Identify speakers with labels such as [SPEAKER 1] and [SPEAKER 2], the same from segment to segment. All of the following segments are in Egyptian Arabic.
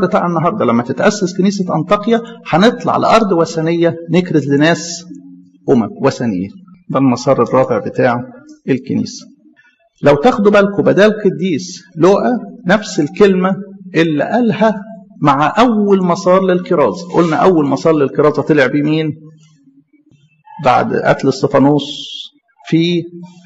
[SPEAKER 1] بتاع النهارده لما تتاسس كنيسه انطاكيا هنطلع لارض وثنيه نكرز لناس امم وثنيين ده المسار الرابع بتاع الكنيسه لو تاخدوا بالكم بدل قديس لوقا نفس الكلمه اللي قالها مع اول مسار للكرازه قلنا اول مسار للكرازه طلع بيه مين بعد قتل استفانوس في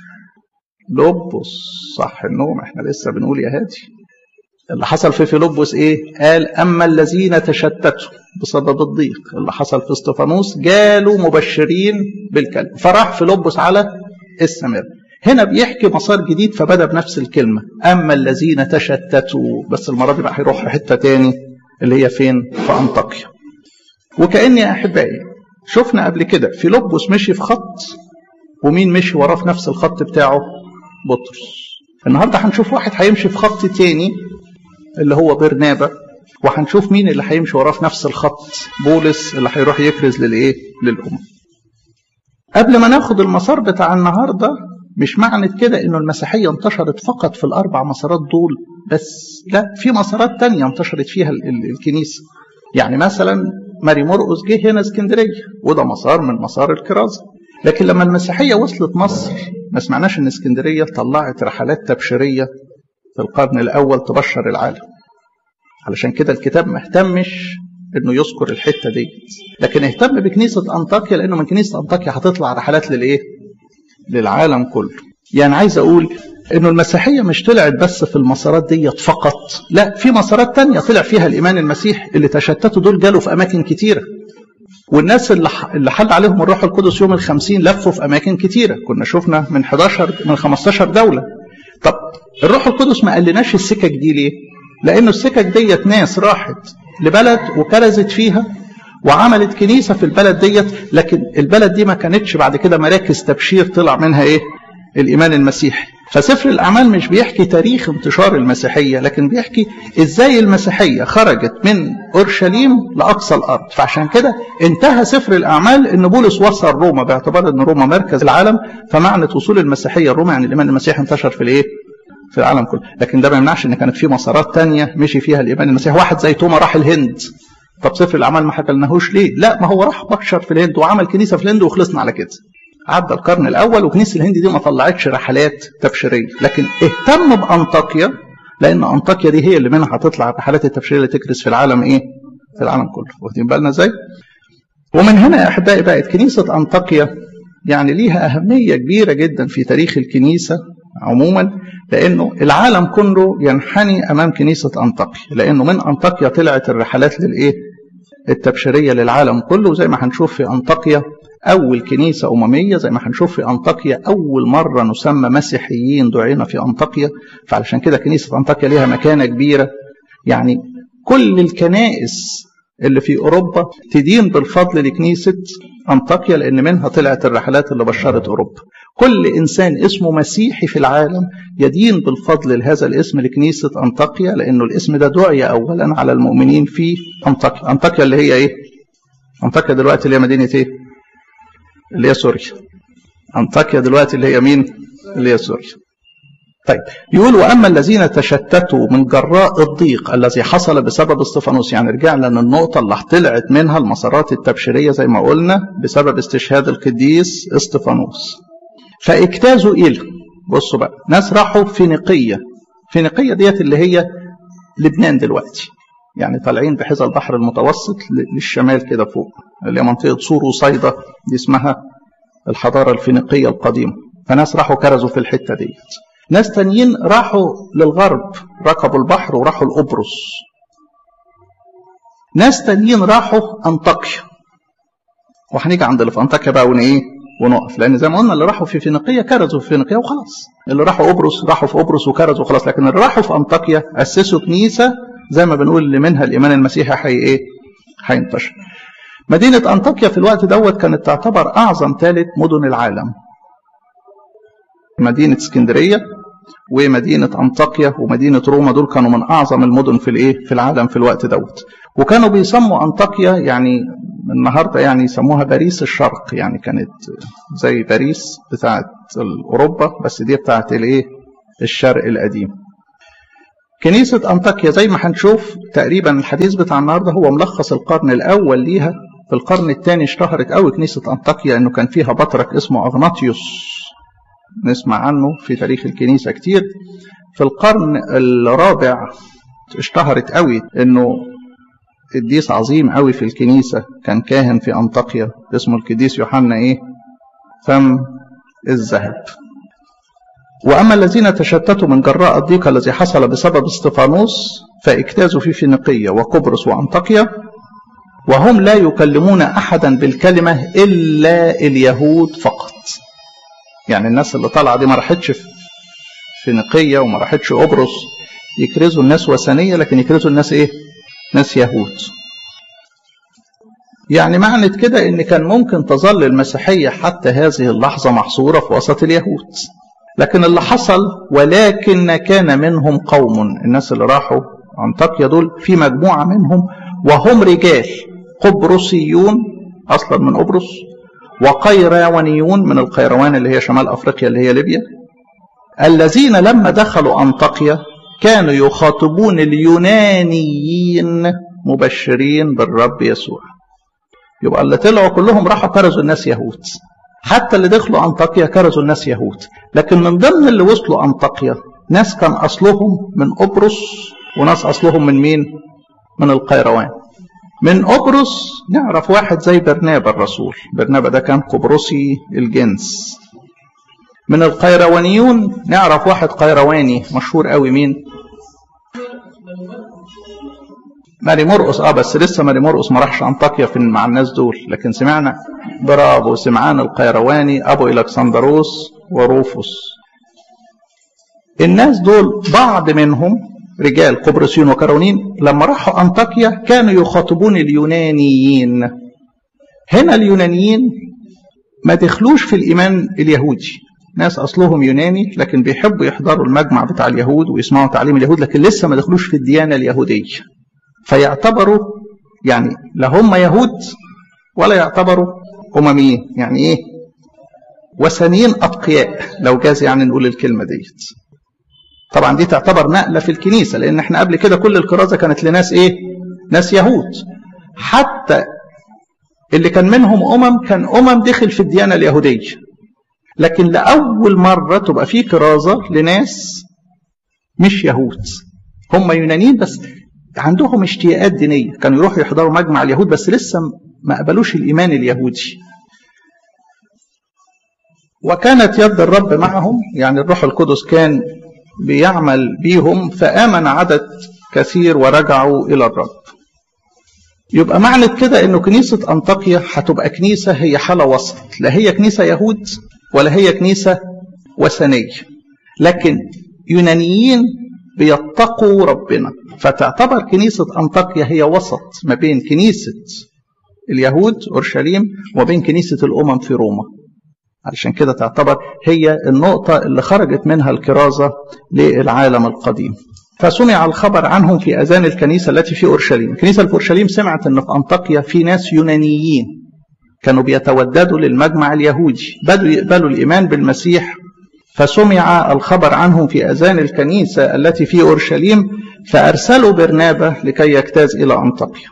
[SPEAKER 1] لوبوس صح النوم احنا لسه بنقول يا هادي اللي حصل في فيلبس ايه قال اما الذين تشتتوا بسبب الضيق اللي حصل في استفانوس جالوا مبشرين بالكلمه فراح فيلبس على السماء هنا بيحكي مسار جديد فبدا بنفس الكلمه اما الذين تشتتوا بس المره دي بقى هيروح حته تاني اللي هي فين في انطاكيا وكاني يا احبائي شفنا قبل كده فيلبس مشي في خط ومين مشي وراه في نفس الخط بتاعه بطرس النهارده هنشوف واحد هيمشي في خط تاني اللي هو برنابا وهنشوف مين اللي هيمشي وراه في نفس الخط بولس اللي هيروح يكرز للايه للامم قبل ما ناخد المسار بتاع النهارده مش معنى كده انه المسيحيه انتشرت فقط في الاربع مسارات دول بس لا في مسارات تانية انتشرت فيها ال ال الكنيسه يعني مثلا ماري مرقس جه هنا اسكندريه وده مسار من مسار الكرازه لكن لما المسيحيه وصلت مصر ما سمعناش ان اسكندريه طلعت رحلات تبشيريه في القرن الاول تبشر العالم علشان كده الكتاب ما اهتمش انه يذكر الحته دي لكن اهتم بكنيسه انطاكيا لانه من كنيسه انطاكيا هتطلع رحلات للايه للعالم كله يعني عايز اقول انه المسيحيه مش طلعت بس في المسارات ديت فقط لا في مسارات تانية طلع فيها الايمان المسيحي اللي تشتتوا دول جالوا في اماكن كتيره والناس اللي اللي حل عليهم الروح القدس يوم الخمسين لفوا في اماكن كتيره كنا شفنا من 11 من 15 دوله طب الروح القدس ما قالناش السكك دي ليه لانه السكك ديت ناس راحت لبلد وكرزت فيها وعملت كنيسه في البلد ديت لكن البلد دي ما كانتش بعد كده مراكز تبشير طلع منها ايه الايمان المسيحي فسفر الاعمال مش بيحكي تاريخ انتشار المسيحيه لكن بيحكي ازاي المسيحيه خرجت من اورشليم لاقصى الارض فعشان كده انتهى سفر الاعمال ان بولس وصل روما باعتبار ان روما مركز العالم فمعنى وصول المسيحيه لروما يعني الايمان المسيحي انتشر في الايه في العالم كله لكن ده ما يمنعش ان كانت في مسارات تانية مشي فيها الايمان المسيحي واحد زي توما راح الهند طب سفر الاعمال ما حكلناهوش ليه لا ما هو راح بشر في الهند وعمل كنيسه في الهند وخلصنا على كده عدى القرن الاول وكنيسه الهند دي ما طلعتش رحلات تبشيريه لكن اهتم بانطاكيا لان انطاكيا دي هي اللي منها هتطلع الرحلات التبشيريه اللي تكرس في العالم ايه في العالم كله واخدين بالنا ازاي ومن هنا يا احبائي بقت كنيسه انطاكيا يعني ليها اهميه كبيره جدا في تاريخ الكنيسه عموما لانه العالم كله ينحني امام كنيسه انطاكيا لانه من انطاكيا طلعت الرحلات للايه التبشيريه للعالم كله وزي ما هنشوف في انطاكيا اول كنيسه امميه زي ما هنشوف في انطاكيا اول مره نسمى مسيحيين دعينا في انطاكيا فعلشان كده كنيسه انطاكيا ليها مكانه كبيره يعني كل الكنائس اللي في اوروبا تدين بالفضل لكنيسه انطاكيا لان منها طلعت الرحلات اللي بشرت اوروبا كل انسان اسمه مسيحي في العالم يدين بالفضل لهذا الاسم لكنيسه انطاكيا لانه الاسم ده دعي اولا على المؤمنين في انطاكيا انطاكيا اللي هي ايه انطاكيا دلوقتي اللي هي مدينه ايه اللي هي سوريا انطاكيا دلوقتي اللي هي مين اللي هي سوريا طيب يقول واما الذين تشتتوا من جراء الضيق الذي حصل بسبب استفانوس يعني رجعنا للنقطه اللي طلعت منها المسارات التبشيريه زي ما قلنا بسبب استشهاد القديس استفانوس فاجتازوا الى بصوا بقى ناس راحوا فينيقيه فينيقيه ديت اللي هي لبنان دلوقتي يعني طالعين بحذا البحر المتوسط للشمال كده فوق اللي هي منطقه صور وصيدا دي اسمها الحضاره الفينيقيه القديمه فناس راحوا كرزوا في الحته ديت ناس تانيين راحوا للغرب ركبوا البحر وراحوا لقبرص ناس تانيين راحوا انطاكيا وهنيجي عند اللي في انطاكيا بقى ون ايه ونقف لان زي ما قلنا اللي راحوا في فينيقيه كرزوا في فينيقيه وخلاص اللي راحوا قبرص راحوا في قبرص وكرزوا وخلاص لكن اللي راحوا في انطاكيا اسسوا كنيسه زي ما بنقول اللي منها الايمان المسيحي حي ايه هينتشر مدينه انطاكيا في الوقت دوت كانت تعتبر اعظم ثالث مدن العالم مدينه اسكندريه ومدينه انطاكيا ومدينه روما دول كانوا من اعظم المدن في الايه في العالم في الوقت دوت وكانوا بيسموا انطاكيا يعني النهارده يعني يسموها باريس الشرق يعني كانت زي باريس بتاعت اوروبا بس دي بتاعت الايه الشرق القديم كنيسة أنطاكيا زي ما هنشوف تقريبا الحديث بتاع النهارده هو ملخص القرن الأول ليها في القرن الثاني اشتهرت قوي كنيسة أنطاكيا إنه كان فيها بطرك اسمه أغناطيوس نسمع عنه في تاريخ الكنيسة كتير في القرن الرابع اشتهرت قوي إنه قديس عظيم قوي في الكنيسة كان كاهن في أنطاكيا اسمه القديس يوحنا إيه فم الذهب وأما الذين تشتتوا من جراء الضيق الذي حصل بسبب استفانوس فاجتازوا في فينيقية وقبرص وأنطاكيا وهم لا يكلمون أحدا بالكلمة إلا اليهود فقط يعني الناس اللي طالعة دي ما راحتش في فينيقية وما راحتش قبرص يكرزوا الناس وثنية لكن يكرزوا الناس إيه؟ ناس يهود يعني معنى كده ان كان ممكن تظل المسيحية حتى هذه اللحظة محصورة في وسط اليهود لكن اللي حصل ولكن كان منهم قوم الناس اللي راحوا أنطاكيا دول في مجموعة منهم وهم رجال قبرصيون أصلا من قبرص وقيروانيون من القيروان اللي هي شمال أفريقيا اللي هي ليبيا الذين لما دخلوا أنطاكيا كانوا يخاطبون اليونانيين مبشرين بالرب يسوع يبقى اللي طلعوا كلهم راحوا كرزوا الناس يهود حتى اللي دخلوا أنطاكيا كرزوا الناس يهود لكن من ضمن اللي وصلوا أنطاكيا ناس كان أصلهم من قبرص وناس أصلهم من مين من القيروان من قبرص نعرف واحد زي برنابا الرسول برنابا ده كان قبرصي الجنس من القيروانيون نعرف واحد قيرواني مشهور قوي مين ماري مرقص اه بس لسه ماري مرقص ما راحش انطاكيا في مع الناس دول لكن سمعنا برافو سمعان القيرواني ابو الكسندروس وروفوس الناس دول بعض منهم رجال قبرصيين وكرونين لما راحوا انطاكيا كانوا يخاطبون اليونانيين هنا اليونانيين ما دخلوش في الايمان اليهودي ناس اصلهم يوناني لكن بيحبوا يحضروا المجمع بتاع اليهود ويسمعوا تعليم اليهود لكن لسه ما دخلوش في الديانه اليهوديه فيعتبروا يعني لا هم يهود ولا يعتبروا امميين يعني ايه وثنيين اتقياء لو جاز يعني نقول الكلمه ديت طبعا دي تعتبر نقله في الكنيسه لان احنا قبل كده كل الكرازه كانت لناس ايه ناس يهود حتى اللي كان منهم امم كان امم دخل في الديانه اليهوديه لكن لاول مره تبقى في كرازه لناس مش يهود هم يونانيين بس عندهم اشتياقات دينيه كانوا يروحوا يحضروا مجمع اليهود بس لسه ما قبلوش الايمان اليهودي وكانت يد الرب معهم يعني الروح القدس كان بيعمل بيهم فآمن عدد كثير ورجعوا إلى الرب يبقى معنى كده انه كنيسة انطاكيا هتبقى كنيسة هي حالة وسط لا هي كنيسة يهود ولا هي كنيسة وثنية لكن يونانيين بيتقوا ربنا فتعتبر كنيسة أنطاكيا هي وسط ما بين كنيسة اليهود أورشليم وبين كنيسة الأمم في روما علشان كده تعتبر هي النقطة اللي خرجت منها الكرازة للعالم القديم فسمع الخبر عنهم في أذان الكنيسة التي في أورشليم الكنيسة في أورشليم سمعت أن في أنطاكيا في ناس يونانيين كانوا بيتوددوا للمجمع اليهودي بدوا يقبلوا الإيمان بالمسيح فسمع الخبر عنهم في أذان الكنيسة التي في أورشليم فأرسلوا برنابة لكي يجتاز إلى أنطاكيا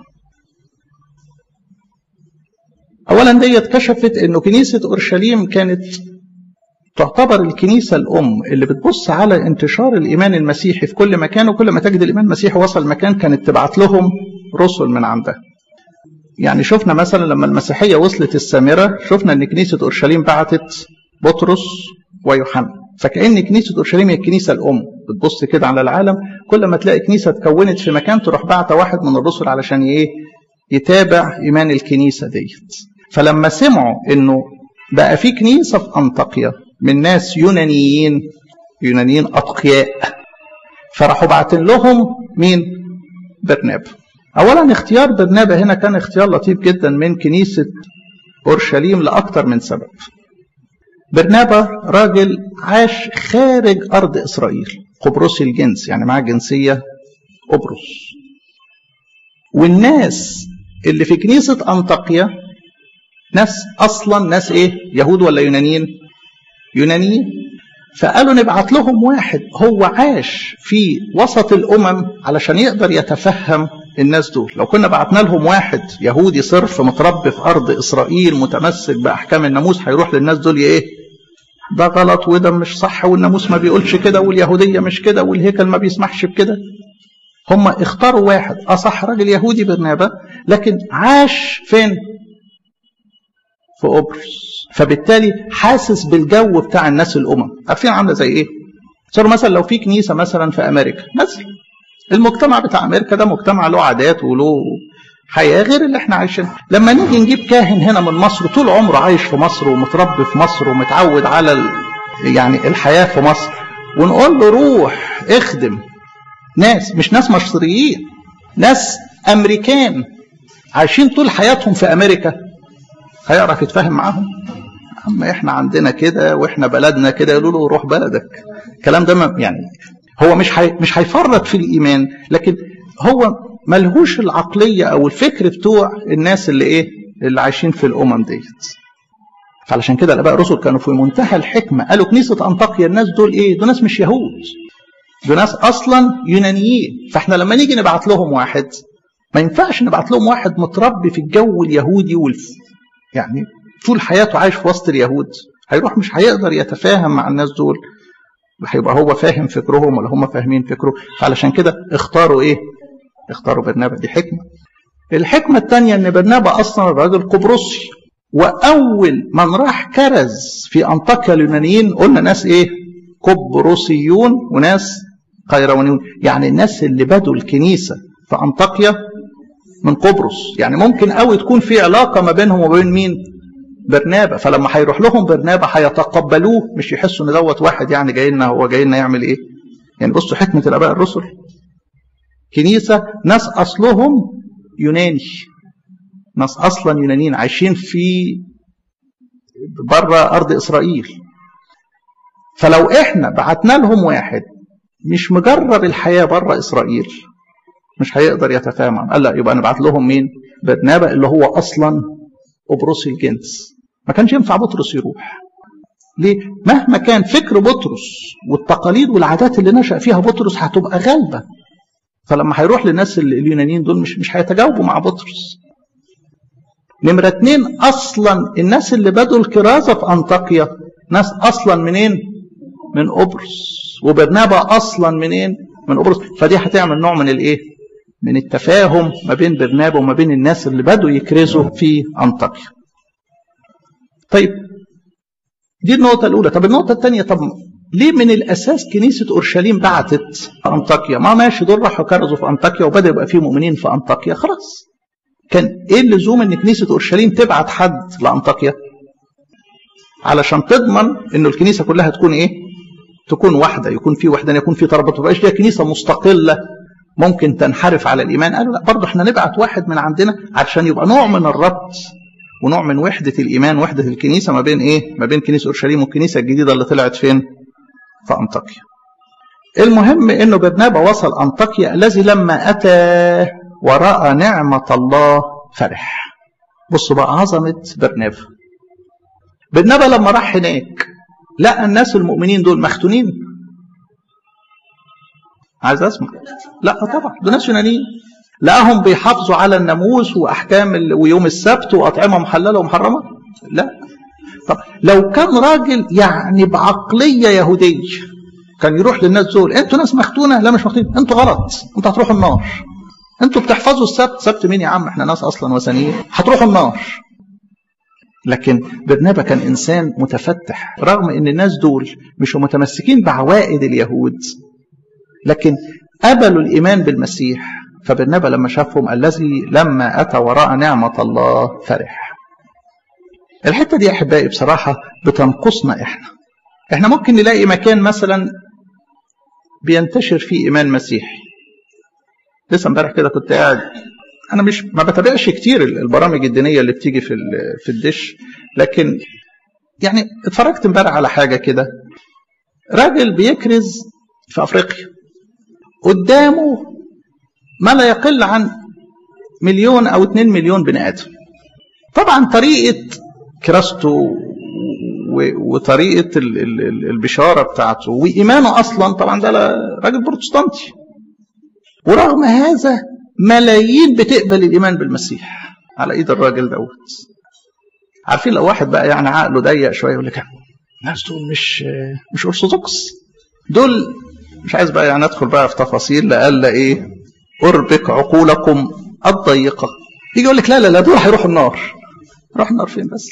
[SPEAKER 1] أولا دي كشفت أنه كنيسة أورشليم كانت تعتبر الكنيسة الأم اللي بتبص على انتشار الإيمان المسيحي في كل مكان وكل ما تجد الإيمان المسيحي وصل مكان كانت تبعت لهم رسل من عندها يعني شفنا مثلا لما المسيحية وصلت السامرة شفنا أن كنيسة أورشليم بعتت بطرس ويوحنا فكأن كنيسة أورشليم هي الكنيسة الأم بتبص كده على العالم كل ما تلاقي كنيسة اتكونت في مكان تروح بعت واحد من الرسل علشان إيه يتابع إيمان الكنيسة ديت فلما سمعوا إنه بقى في كنيسة في أنطاكيا من ناس يونانيين يونانيين أتقياء فراحوا باعتين لهم مين؟ برنابا أولا اختيار برنابا هنا كان اختيار لطيف جدا من كنيسة أورشليم لأكثر من سبب برنابا راجل عاش خارج أرض إسرائيل قبرصي الجنس يعني معاه جنسية قبرص والناس اللي في كنيسة أنطاكيا ناس أصلا ناس إيه يهود ولا يونانيين يونانيين فقالوا نبعت لهم واحد هو عاش في وسط الامم علشان يقدر يتفهم الناس دول لو كنا بعتنا لهم واحد يهودي صرف متربي في ارض اسرائيل متمسك باحكام الناموس هيروح للناس دول ايه ده غلط وده مش صح والناموس ما بيقولش كده واليهوديه مش كده والهيكل ما بيسمحش بكده هم اختاروا واحد اصح راجل يهودي برنابا لكن عاش فين في قبرص فبالتالي حاسس بالجو بتاع الناس الامم عارفين عامله زي ايه صار مثلا لو في كنيسه مثلا في امريكا مثلا المجتمع بتاع امريكا ده مجتمع له عادات وله حياه غير اللي احنا عايشينها لما نيجي نجيب كاهن هنا من مصر طول عمره عايش في مصر ومتربي في مصر ومتعود على ال... يعني الحياه في مصر ونقول له روح اخدم ناس مش ناس مصريين ناس امريكان عايشين طول حياتهم في امريكا هيعرف يتفاهم معاهم اما احنا عندنا كده واحنا بلدنا كده يقولوا له روح بلدك الكلام ده يعني هو مش حي... مش هيفرط في الايمان لكن هو ملهوش العقليه او الفكر بتوع الناس اللي ايه اللي عايشين في الامم ديت فعلشان كده الاباء الرسل كانوا في منتهى الحكمه قالوا كنيسه انطاكيا الناس دول ايه دول ناس مش يهود دول ناس اصلا يونانيين فاحنا لما نيجي نبعت لهم واحد ما ينفعش نبعت لهم واحد متربي في الجو اليهودي والف يعني طول حياته عايش في وسط اليهود هيروح مش هيقدر يتفاهم مع الناس دول هيبقى هو فاهم فكرهم ولا هم فاهمين فكره فعلشان كده اختاروا ايه اختاروا برنابا دي حكمة الحكمة الثانية ان برنابا اصلا راجل قبرصي واول من راح كرز في انطاكيا اليونانيين قلنا ناس ايه قبرصيون وناس قيروانيون يعني الناس اللي بدوا الكنيسة في انطاكيا من قبرص يعني ممكن قوي تكون في علاقة ما بينهم وبين مين برنابا فلما هيروح لهم برنابا هيتقبلوه مش يحسوا ان دوت واحد يعني جاي لنا هو جاي لنا يعمل ايه يعني بصوا حكمة الاباء الرسل كنيسة ناس اصلهم يوناني ناس اصلا يونانيين عايشين في بره ارض اسرائيل فلو احنا بعتنا لهم واحد مش مجرب الحياة بره اسرائيل مش هيقدر يتفاهم معهم قال لا يبقى نبعت لهم مين برنابا اللي هو اصلا قبرصي الجنس ما كانش ينفع بطرس يروح ليه مهما كان فكر بطرس والتقاليد والعادات اللي نشأ فيها بطرس هتبقى غالبة فلما هيروح للناس اليونانيين دول مش مش هيتجاوبوا مع بطرس نمرة اتنين أصلا الناس اللي بدوا الكرازة في أنطاكيا ناس أصلا منين؟ من قبرص وبرنابا أصلا منين؟ من قبرص فدي هتعمل نوع من الإيه؟ من التفاهم ما بين برنابا وما بين الناس اللي بدوا يكرزوا في أنطاكيا. طيب دي النقطة الأولى، طب النقطة الثانية طب ليه من الأساس كنيسة أورشليم بعتت أنطاكيا؟ ما ماشي دول راحوا كرزوا في أنطاكيا وبدأ يبقى في مؤمنين في أنطاكيا خلاص. كان إيه اللزوم إن كنيسة أورشليم تبعت حد لأنطاكيا؟ علشان تضمن إنه الكنيسة كلها تكون إيه؟ تكون واحدة، يكون في وحدة، يكون في ترابط، ما تبقاش دي كنيسة مستقلة ممكن تنحرف على الإيمان قالوا لا برضه احنا نبعت واحد من عندنا عشان يبقى نوع من الربط ونوع من وحدة الإيمان وحدة الكنيسة ما بين إيه؟ ما بين كنيسة أورشليم والكنيسة الجديدة اللي طلعت فين؟ في أنطاكيا. المهم إنه برنابا وصل أنطاكيا الذي لما أتى ورأى نعمة الله فرح. بصوا بقى عظمة برنابا. برنابا لما راح هناك لقى الناس المؤمنين دول مختونين عايز اسمع لا طبعا دول ناس يونانيين لقاهم بيحافظوا على الناموس واحكام ال... ويوم السبت واطعمه محلله ومحرمه لا طب لو كان راجل يعني بعقليه يهوديه كان يروح للناس دول انتوا ناس مختونه لا مش مختونين انتوا غلط انتوا هتروحوا النار انتوا بتحفظوا السبت سبت مين يا عم احنا ناس اصلا وثنيين هتروحوا النار لكن برنابا كان انسان متفتح رغم ان الناس دول مش متمسكين بعوائد اليهود لكن قبلوا الإيمان بالمسيح فبرنابا لما شافهم الذي لما أتى وراء نعمة الله فرح الحتة دي أحبائي بصراحة بتنقصنا إحنا إحنا ممكن نلاقي مكان مثلا بينتشر فيه إيمان مسيحي لسه امبارح كده كنت قاعد أنا مش ما بتابعش كتير البرامج الدينية اللي بتيجي في في الدش لكن يعني اتفرجت امبارح على حاجة كده راجل بيكرز في أفريقيا قدامه ما لا يقل عن مليون او اتنين مليون بني ادم طبعا طريقه كراسته وطريقه البشاره بتاعته وايمانه اصلا طبعا ده راجل بروتستانتي ورغم هذا ملايين بتقبل الايمان بالمسيح على ايد الراجل دوت عارفين لو واحد بقى يعني عقله ضيق شويه يقول لك الناس دول مش مش ارثوذكس دول مش عايز بقى يعني ادخل بقى في تفاصيل لألا ايه اربك عقولكم الضيقه يجي يقول لك لا لا لا دول هيروحوا النار روح النار فين بس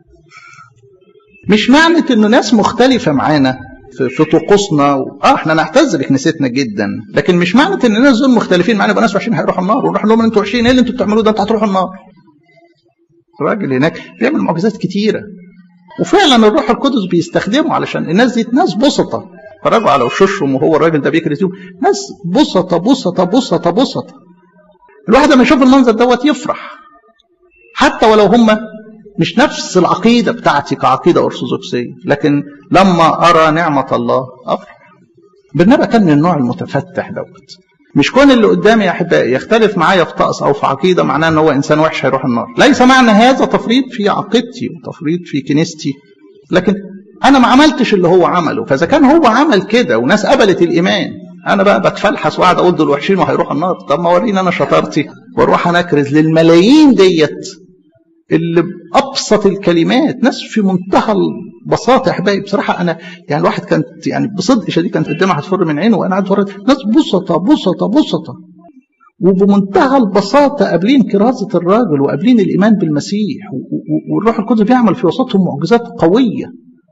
[SPEAKER 1] مش معنى انه ناس مختلفه معانا في, في طقوسنا و... اه احنا نعتز بكنيستنا جدا لكن مش معنى ان الناس دول مختلفين معانا يبقى ناس وحشين هيروحوا النار ونروح لهم انتوا وحشين ايه اللي انتوا بتعملوه ده انتوا هتروحوا النار الراجل هناك بيعمل معجزات كتيره وفعلا الروح القدس بيستخدمه علشان الناس دي ناس بسطه فرجعوا على وشوشهم وهو الراجل ده بيكرز فيهم ناس بسطه بسطه بسطه بسطه الواحد لما يشوف المنظر دوت يفرح حتى ولو هم مش نفس العقيده بتاعتي كعقيده ارثوذكسيه لكن لما ارى نعمه الله افرح بالنبأ كان من النوع المتفتح دوت مش كون اللي قدامي يا احبائي يختلف معايا في طقس او في عقيده معناه ان هو انسان وحش هيروح النار ليس معنى هذا تفريط في عقيدتي وتفريط في كنيستي لكن انا ما عملتش اللي هو عمله فاذا كان هو عمل كده وناس قبلت الايمان انا بقى بتفلحس وقاعد اقول دول وحشين وهيروحوا النار طب ما وريني انا شطارتي واروح انكرز للملايين ديت اللي بابسط الكلمات ناس في منتهى البساطه يا احبائي بصراحه انا يعني الواحد كانت يعني بصدق شديد كانت قدامها هتفر من عينه وانا قاعد فرد ناس بسطه بسطه بسطه وبمنتهى البساطه قابلين كرازه الراجل وقابلين الايمان بالمسيح والروح القدس بيعمل في وسطهم معجزات قويه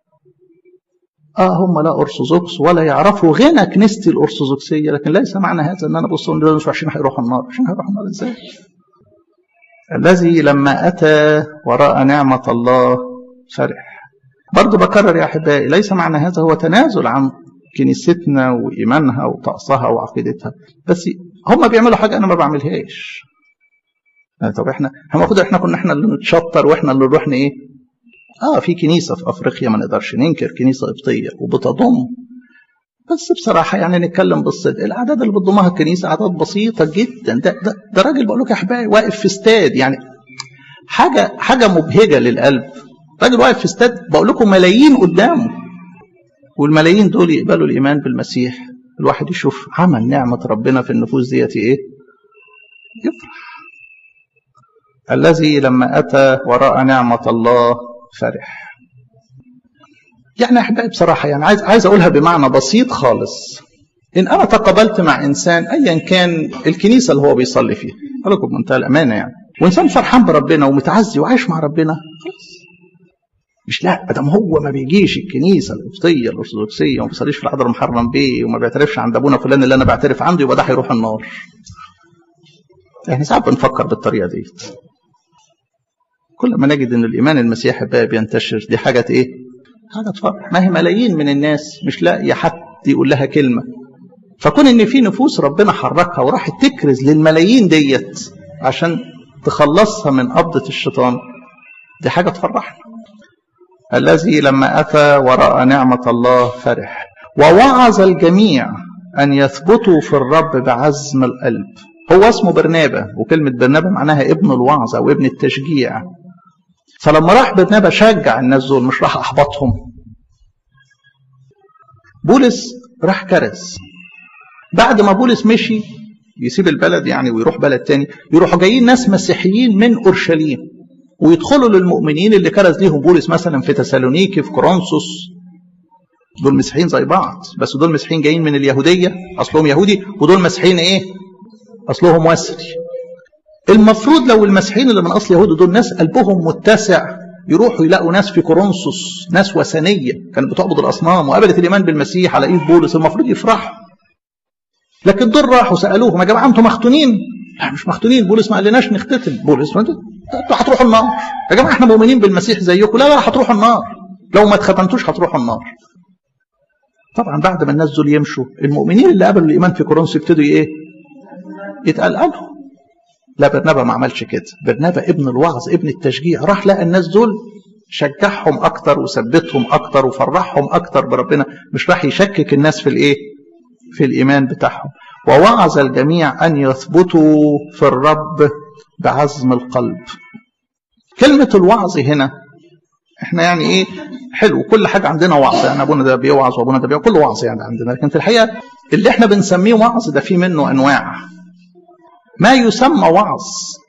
[SPEAKER 1] اه هم لا ارثوذكس ولا يعرفوا غنى كنيستي الارثوذكسيه لكن ليس معنى هذا ان انا بص دول مش عشان هيروحوا النار عشان هيروحوا النار ازاي؟ الذي لما اتى وراء نعمه الله فرح برضه بكرر يا احبائي ليس معنى هذا هو تنازل عن كنيستنا وايمانها وطقسها وعقيدتها بس هم بيعملوا حاجه انا ما بعملهاش طب احنا المفروض احنا كنا احنا اللي نتشطر واحنا اللي نروح ايه اه في كنيسه في افريقيا ما نقدرش ننكر كنيسه قبطيه وبتضم بس بصراحه يعني نتكلم بالصدق الاعداد اللي بتضمها الكنيسه اعداد بسيطه جدا ده ده, ده راجل بقول لك يا احبائي واقف في استاد يعني حاجه حاجه مبهجه للقلب راجل واقف في استاد بقول لكم ملايين قدامه والملايين دول يقبلوا الايمان بالمسيح الواحد يشوف عمل نعمه ربنا في النفوس ديت ايه يفرح الذي لما اتى وراء نعمه الله فرح يعني يا احبائي بصراحه يعني عايز عايز اقولها بمعنى بسيط خالص ان انا تقابلت مع انسان ايا كان الكنيسه اللي هو بيصلي فيها اقول لكم بمنتهى الامانه يعني وانسان فرحان بربنا ومتعزي وعايش مع ربنا خلاص مش لا ادم هو ما بيجيش الكنيسه القبطيه الارثوذكسيه وما بيصليش في الحضر المحرم بيه وما بيعترفش عند ابونا فلان اللي انا بعترف عنده يبقى ده هيروح النار احنا ساعات بنفكر بالطريقه ديت كل ما نجد ان الايمان المسيحي بقى بينتشر دي حاجه ايه حاجه تفرح ما هي ملايين من الناس مش لاقيه حد يقول لها كلمه فكون ان في نفوس ربنا حركها وراحت تكرز للملايين ديت عشان تخلصها من قبضه الشيطان دي حاجه تفرحنا الذي لما اتى وراء نعمه الله فرح ووعظ الجميع ان يثبتوا في الرب بعزم القلب هو اسمه برنابا وكلمه برنابا معناها ابن الوعظ او ابن التشجيع فلما راح برنابا شجع الناس دول مش راح احبطهم بولس راح كرز بعد ما بولس مشي يسيب البلد يعني ويروح بلد تاني يروحوا جايين ناس مسيحيين من اورشليم ويدخلوا للمؤمنين اللي كرز ليهم بولس مثلا في تسالونيكي في كورنثوس دول مسيحيين زي بعض بس دول مسيحيين جايين من اليهوديه اصلهم يهودي ودول مسيحيين ايه؟ اصلهم وثني المفروض لو المسيحيين اللي من اصل يهود دول ناس قلبهم متسع يروحوا يلاقوا ناس في كورنثوس ناس وثنيه كانت بتعبد الاصنام وقبلت الايمان بالمسيح على ايد بولس المفروض يفرحوا لكن دول راحوا سالوهم يا جماعه انتم مختونين؟ لا مش مختونين بولس ما قالناش نختتن بولس انتوا هتروحوا النار يا جماعه احنا مؤمنين بالمسيح زيكم لا لا هتروحوا النار لو ما اتختنتوش هتروحوا النار طبعا بعد ما الناس دول يمشوا المؤمنين اللي قبلوا الايمان في كورنثوس يبتدوا ايه؟ يتقلقلوا لا برنابا ما عملش كده برنابا ابن الوعظ ابن التشجيع راح لقى الناس دول شجعهم اكتر وثبتهم اكتر وفرحهم اكتر بربنا مش راح يشكك الناس في الايه في الايمان بتاعهم ووعظ الجميع ان يثبتوا في الرب بعزم القلب كلمه الوعظ هنا احنا يعني ايه حلو كل حاجه عندنا وعظ يعني ابونا ده بيوعظ وابونا ده بيوعظ كل وعظ يعني عندنا لكن في الحقيقه اللي احنا بنسميه وعظ ده فيه منه انواع ما يسمى وعظ